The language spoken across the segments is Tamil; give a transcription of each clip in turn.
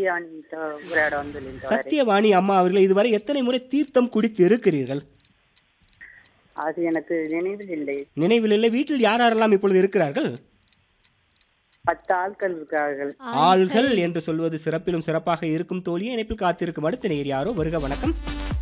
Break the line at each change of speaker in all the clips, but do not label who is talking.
சத்யான் உரையாட வந்துள்ளேன் தோழரே.
சத்தியவாணி அம்மா அவர்கள் இதுவரை எத்தனை முறை தீர்த்தம் குடித்து இருக்கிறீர்கள்
அது எனக்கு நினைவில் இல்லை
நினைவில் இல்லை வீட்டில் யார் யாரெல்லாம் இப்பொழுது இருக்கிறார்கள்
பத்து ஆட்கள் இருக்கிறார்கள்
ஆள்கள் என்று சொல்வது சிறப்பிலும் சிறப்பாக இருக்கும் தோழியை இணைப்பில் காத்திருக்கும் அடுத்த நேர் யாரோ வருக வணக்கம்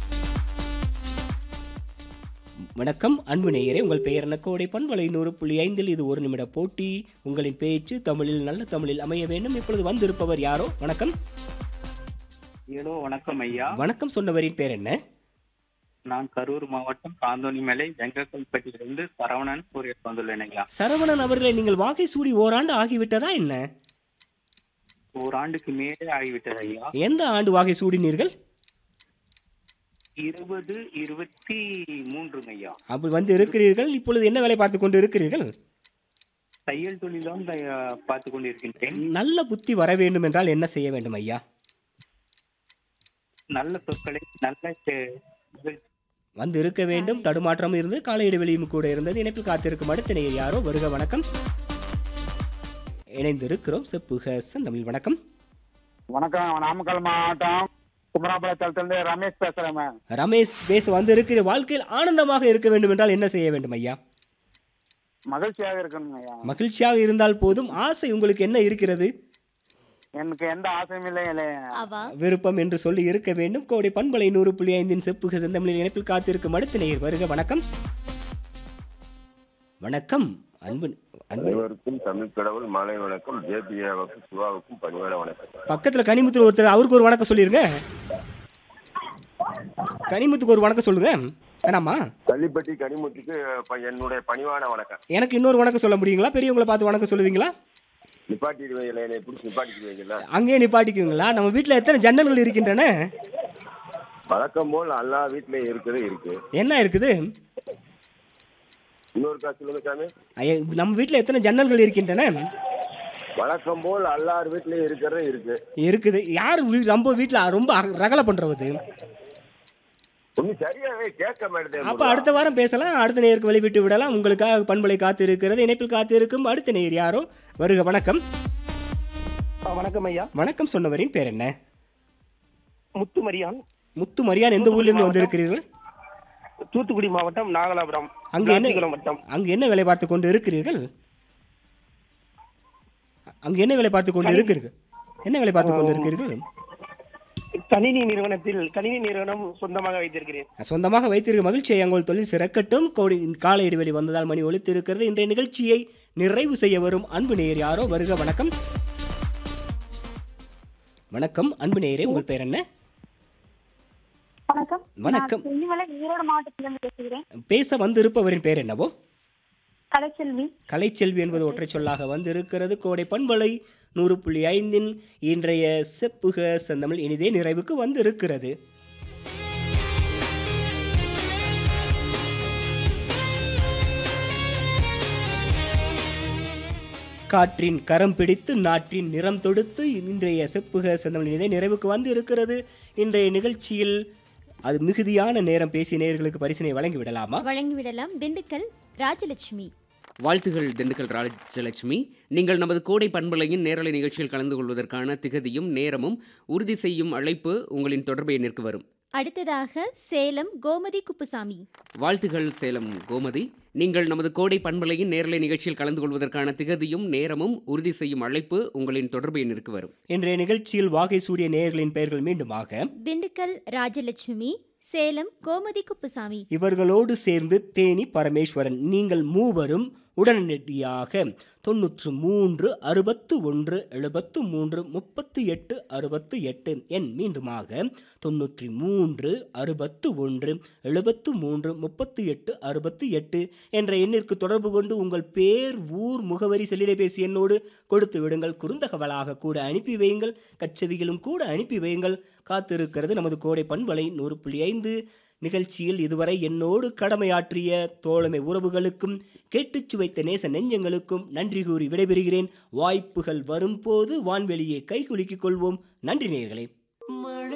வணக்கம் அன்பு நேயரே உங்கள் பெயர் என்ன கோடை பண்பலை நூறு புள்ளி ஐந்தில் இது ஒரு நிமிட போட்டி உங்களின் பேச்சு தமிழில் நல்ல தமிழில் அமைய வேண்டும் இப்பொழுது வந்திருப்பவர் யாரோ வணக்கம்
ஹலோ வணக்கம் ஐயா
வணக்கம் சொன்னவரின் பேர் என்ன
நான் கரூர் மாவட்டம் காந்தோணிமலை வெங்கக்கல்பட்டியிலிருந்து சரவணன் கூறிய வந்துள்ளேன் ஐயா
சரவணன் அவர்களை நீங்கள் வாகை சூடி ஓராண்டு ஆகிவிட்டதா என்ன
ஓராண்டுக்கு மேலே ஆகிவிட்டது ஐயா
எந்த ஆண்டு வாகை சூடினீர்கள்
இருபது இருபத்தி மூன்று ஐயா
அப்படி வந்து இருக்கிறீர்கள் இப்பொழுது என்ன வேலை பார்த்து கொண்டு இருக்கிறீர்கள்
தையல் தொழிலும் பார்த்து கொண்டிருக்கின்றேன்
நல்ல புத்தி வர வேண்டும் என்றால் என்ன செய்ய வேண்டும் ஐயா
நல்ல சொற்களை நல்ல செ- நிகழ்ச்சி-
வந்து இருக்க வேண்டும் தடுமாற்றம் இருந்து கால இடைவெளியும் கூட இருந்தது இணைப்பில் காத்திருக்கும் அடுத்த நேயர் யாரோ வருக வணக்கம் இணைந்திருக்கிறோம் செப்புக தமிழ் வணக்கம்
வணக்கம் நாமக்கல் மாவட்டம் குமராபாளையத்திலிருந்து ரமேஷ் பேசுறேன் மேம்
ரமேஷ் பேச வந்து இருக்கிற வாழ்க்கையில் ஆனந்தமாக இருக்க வேண்டும் என்றால் என்ன செய்ய வேண்டும் ஐயா
மகிழ்ச்சியாக இருக்கணும் ஐயா
மகிழ்ச்சியாக இருந்தால் போதும் ஆசை உங்களுக்கு என்ன இருக்கிறது
எனக்கு எந்த ஆசையும் இல்லை இல்லையா
அவா
விருப்பம் என்று சொல்லி இருக்க வேண்டும் கோடை பண்பலை நூறு புள்ளி ஐந்தின் செப்புக செந்தமிழின் இணைப்பில் காத்திருக்கும் அடுத்த நேயர் வருக வணக்கம் வணக்கம் அன்பு அன்பு
அனைவருக்கும் தமிழ் கடவுள் மாலை வணக்கம் ஜேபிஏவுக்கும் சிவாவுக்கும் பணிவான வணக்கம்
பக்கத்துல கனிமுத்து ஒருத்தர் அவருக்கு ஒரு வணக்கம் சொல்லிருங்க கனிமுத்துக்கு ஒரு வணக்கம் சொல்லுங்க வேணாமா
கள்ளிப்பட்டி கனிமுத்துக்கு ப- என்னுடைய பணிவான வணக்கம்
எனக்கு இன்னொரு வணக்கம் சொல்ல முடியுங்களா பெரியவங்களை பார்த்து வணக்கம் சொல்லுவீங்களா
நிப்பாட்டிடுவீங்களா என்னை பிடிச்சி நிப்பாட்டிடுவீங்களா
அங்கேயே நிப்பாட்டிக்குவீங்களா நம்ம வீட்டில் எத்தனை ஜன்னல்கள் இருக்கின்றன
வழக்கம் போல் எல்லா வீட்லயும் இருக்குது இருக்கு
என்ன இருக்குது
இன்னொரு காசு சொல்லுங்க சாமி
ஐயா, நம்ம வீட்டில் எத்தனை ஜன்னல்கள் இருக்கின்றன
வழக்கம் போல் எல்லார் வீட்லயும் இருக்கிறது இருக்கு
இருக்குது யார் வீ- நம்ம வீட்டில் ரொம்ப அக- ரகலை பண்ணுறது
ஒன்னும் சரியாவே கேட்க மாட்டேன்
அப்போ அடுத்த வாரம் பேசலாம் அடுத்த நேருக்கு வெளிவிட்டு விடலாம் உங்களுக்காக பண்பலை காத்து இருக்கிறது இணைப்பில் காத்து இருக்கும் அடுத்த நேர் யாரோ வருக வணக்கம்
வணக்கம் ஐயா
வணக்கம் சொன்னவரின் பேர் என்ன
முத்துமரியான்
முத்து மரியான் எந்த ஊர்லேருந்து வந்திருக்கிறீர்கள்
தூத்துக்குடி மாவட்டம் நாகலாபுரம்
அங்க என்ன
நாச்சிகுளம் வட்டம்
அங்கு என்ன வேலை பார்த்து கொண்டு இருக்கிறீர்கள் அங்கு என்ன வேலை பார்த்து கொண்டு இருக்கிறீர்கள் என்ன வேலை பார்த்து கொண்டு இருக்கிறீர்கள்
கணினி நிறுவனத்தில் கணினி நிறுவனம் சொந்தமாக வைத்திருக்கிறேன்
சொந்தமாக வைத்திருக்க மகிழ்ச்சியை உங்கள் தொழில் சிறக்கட்டும் கோடி கால இடைவெளி வந்ததால் மணி ஒலித்து இருக்கிறது இன்றைய நிகழ்ச்சியை நிறைவு செய்ய வரும் அன்பு நேயர் யாரோ வருக வணக்கம் வணக்கம் அன்பு நேயரே உங்கள் பேர் என்ன
வணக்கம்
வணக்கம்.
நான் செஞ்சிமலை ஈரோடு மாவட்டத்திலிருந்து பேசுகிறேன்
பேச வந்திருப்பவரின் பேர் என்னவோ
கலைச்செல்வி
கலைச்செல்வி என்பது ஒற்றை சொல்லாக வந்திருக்கிறது கோடை பண்பலை நூறு புள்ளி ஐந்தின் இன்றைய செப்புக செந்தமிழ் இனிதே நிறைவுக்கு வந்திருக்கிறது காற்றின் கரம் பிடித்து நாட்டின் நிறம் தொடுத்து இன்றைய செப்புக செந்தமிழ் இனிதே நிறைவுக்கு வந்து இருக்கிறது இன்றைய நிகழ்ச்சியில் அது மிகுதியான நேரம் பேசிய நேயர்களுக்கு பரிசினை வழங்கி விடலாமா
வழங்கிவிடலாம் திண்டுக்கல் ராஜலட்சுமி
வாழ்த்துகள் திண்டுக்கல் ராஜலட்சுமி நீங்கள் நமது கோடை பண்பலையின் நேரலை நிகழ்ச்சியில் கலந்து கொள்வதற்கான திகதியும் நேரமும் உறுதி செய்யும் அழைப்பு உங்களின் தொடர்பு எண்ணிற்கு வரும்
அடுத்ததாக சேலம் கோமதி குப்புசாமி
வாழ்த்துகள் சேலம் கோமதி நீங்கள் நமது கோடை பண்பலையின் நேரலை நிகழ்ச்சியில் கலந்து கொள்வதற்கான திகதியும் நேரமும் உறுதி செய்யும் அழைப்பு உங்களின் தொடர்பு எண்ணிற்கு வரும்
இன்றைய நிகழ்ச்சியில் வாகை சூடிய நேயர்களின் பெயர்கள் மீண்டுமாக
திண்டுக்கல் ராஜலட்சுமி சேலம் கோமதி குப்புசாமி
இவர்களோடு சேர்ந்து தேனி பரமேஸ்வரன் நீங்கள் மூவரும் உடனடியாக தொண்ணூற்று மூன்று அறுபத்து ஒன்று எழுபத்து மூன்று முப்பத்து எட்டு அறுபத்து எட்டு எண் மீண்டுமாக தொண்ணூற்றி மூன்று அறுபத்து ஒன்று எழுபத்து மூன்று முப்பத்து எட்டு அறுபத்து எட்டு என்ற எண்ணிற்கு தொடர்பு கொண்டு உங்கள் பேர் ஊர் முகவரி செல்லிடைபேசி எண்ணோடு கொடுத்து விடுங்கள் குறுந்தகவலாக கூட அனுப்பி வையுங்கள் கச்சவிகளும் கூட அனுப்பி வையுங்கள் காத்திருக்கிறது நமது கோடை பண்பலை நூறு புள்ளி ஐந்து நிகழ்ச்சியில் இதுவரை என்னோடு கடமையாற்றிய தோழமை உறவுகளுக்கும் கேட்டுச் சுவைத்த நேச நெஞ்சங்களுக்கும் நன்றி கூறி விடைபெறுகிறேன் வாய்ப்புகள் வரும்போது வான்வெளியை கைகுலுக்கிக் கொள்வோம் நன்றி நேயர்களே